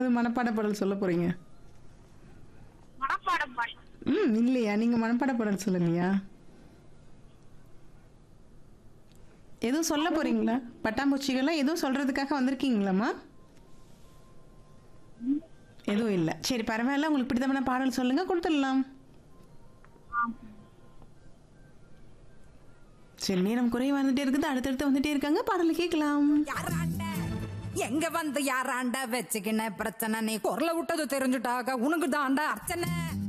அது மனப்பாட பாடல் சொல்ல போறீங்க மனப்பாடம் பாடல் ம் இல்லையா நீங்க மனப்பாட பாடல் சொல்லலையா எதுவும் சொல்ல போறீங்களா பட்டாம்பூச்சிகள்லாம் எதுவும் சொல்றதுக்காக வந்திருக்கீங்களாம்மா எதுவும் இல்லை சரி பரவாயில்ல உங்களுக்கு பிடித்தமான பாடல் சொல்லுங்க கொடுத்துடலாம் சரி நேரம் குறைய வந்துட்டே இருக்குது அடுத்தடுத்து வந்துட்டே இருக்காங்க பாடலை கேட்கலாம் யாராண்ட எங்க வந்து யாராண்ட வச்சுக்கின பிரச்சனை நீ குரல விட்டது தெரிஞ்சுட்டாக உனக்கு தாண்டா அர்ச்சனை